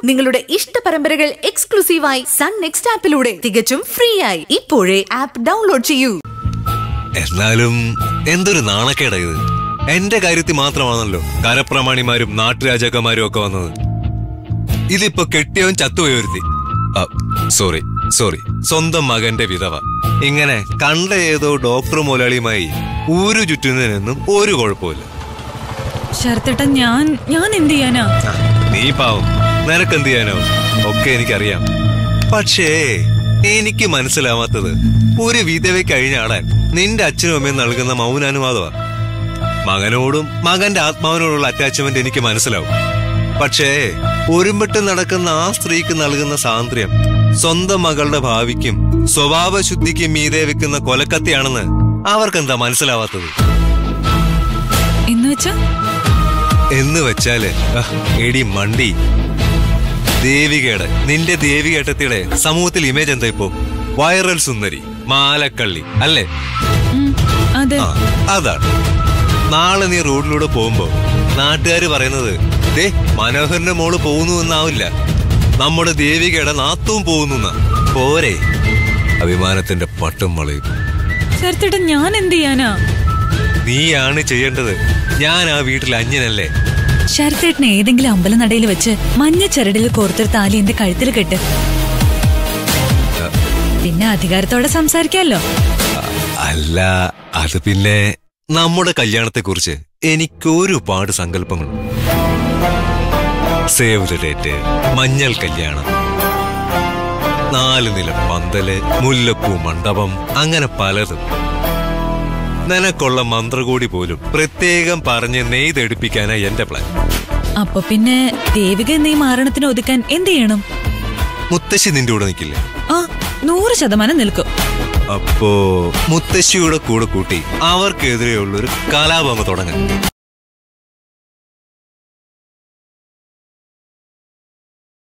നിങ്ങളുടെ ഇഷ്ട പരമ്പരകൾ എക്സ്ക്ലൂസീവായി സൺ നെക്സ്റ്റ് ആപ്പിലൂടെ തികച്ചും ഫ്രീ ആയി ഇപ്പോഴേ ആപ്പ് ഡൗൺലോഡ് ചെയ്യൂ എന്നാലും എന്തൊരു നാണക്കേടാ ഇത് എന്റെ കാര്യത്തിൽ മാത്രമാണല്ലോ കരപ്രമാണിമാരും നാട്ടുരാജാക്കന്മാരും ഒക്കെ വന്നത് ഇതിപ്പോ കെട്ടിയവൻ ചത്തുപോയൊരുത്തി സോറി സോറി സ്വന്തം മകന്റെ വിധവ ഇങ്ങനെ കണ്ട ഏതോ ഡോക്ടർ മുതലാളിയുമായി ഊരു ചുറ്റുന്നതിനൊന്നും ഒരു കുഴപ്പമില്ല ശരത്തേട്ടൻ ഞാൻ ഞാൻ എന്ത് ചെയ്യാനാ ആ, നീ പാവം നിനക്കെന്ത് ചെയ്യാനാവും ഒക്കെ എനിക്കറിയാം പക്ഷേ എനിക്ക് മനസ്സിലാവാത്തത് ഒരു വിധവ കഴിഞ്ഞാടാൻ നിന്റെ അച്ഛനും അമ്മയും നൽകുന്ന മൗനാനുവാദമാ മകനോടും മകന്റെ ആത്മാവിനോടുള്ള അറ്റാച്ച്മെന്റ് എനിക്ക് മനസ്സിലാവും പക്ഷേ ഒരുമ്പിട്ട് നടക്കുന്ന ആ സ്ത്രീക്ക് നൽകുന്ന സാന്ദ്ര്യം സ്വന്തം മകളുടെ ഭാവിക്കും സ്വഭാവശുദ്ധിക്കും മീതെ വെക്കുന്ന കൊലക്കത്തിയാണെന്ന് അവർക്കെന്താ മനസ്സിലാവാത്തത് എന്ന് വെച്ചാ എന്ന് വെച്ചാല് അഹ്, എടി മണ്ടി ദേവികയുടെ നിന്റെ ദേവികേട്ടത്തിയുടെ സമൂഹത്തിൽ ഇമേജ് എന്താ ഇപ്പോ വൈറൽ സുന്ദരി മാലക്കള്ളി അല്ലേ ഉം, അതെ ആ അതാണ് നാളെ നീ റോഡിലൂടെ പോകുമ്പോ നാട്ടുകാര് പറയുന്നത് ദേ മനോഹരന്റെ മോള് പോകുന്നു എന്നാവില്ല നമ്മുടെ ദേവികയുടെ നാത്തവും പോകുന്നു പോരെ അഭിമാനത്തിന്റെ പട്ടും വളയും ശരത്തേട്ടൻ ഞാൻ എന്ത് ചെയ്യാനാ നീയാണ് ചെയ്യേണ്ടത് ഞാൻ ആ വീട്ടിൽ അന്യനല്ലേ ശരത്തേട്ടനെ ഏതെങ്കിലും അമ്പല നടയിൽ വെച്ച് മഞ്ഞ ചരടിൽ കോർത്തൊരു താലി എന്റെ കഴുത്തിൽ കെട്ട് പിന്നെ അധികാരത്തോടെ സംസാരിക്കാമല്ലോ അല്ല അത് പിന്നെ നമ്മുടെ കല്യാണത്തെക്കുറിച്ച് എനിക്കൊരുപാട് സങ്കല്പങ്ങൾ സേവ് ദ ഡേറ്റ് മഞ്ഞൾ കല്യാണം നാല് നില പന്തല് മുല്ലപ്പൂ മണ്ഡപം അങ്ങനെ പലതും നിനക്കുള്ള മന്ത്രകൂടി പോലും പ്രത്യേകം പറഞ്ഞ് നെയ്തെടുപ്പിക്കാനാ എന്റെ പ്ലാൻ അപ്പൊ പിന്നെ ദേവിക എന്നീ മാരണത്തിന് ഒതുക്കാൻ എന്ത് ചെയ്യണം മുത്തശ്ശി നിന്റെ കൂടെ നിൽക്കില്ലേ ആ നൂറ് ശതമാനം നിൽക്കും അപ്പോ മുത്തശ്ശിയുടെ കൂടെ കൂട്ടി അവർക്കെതിരെയുള്ളൊരു കലാപം തുടങ്ങാം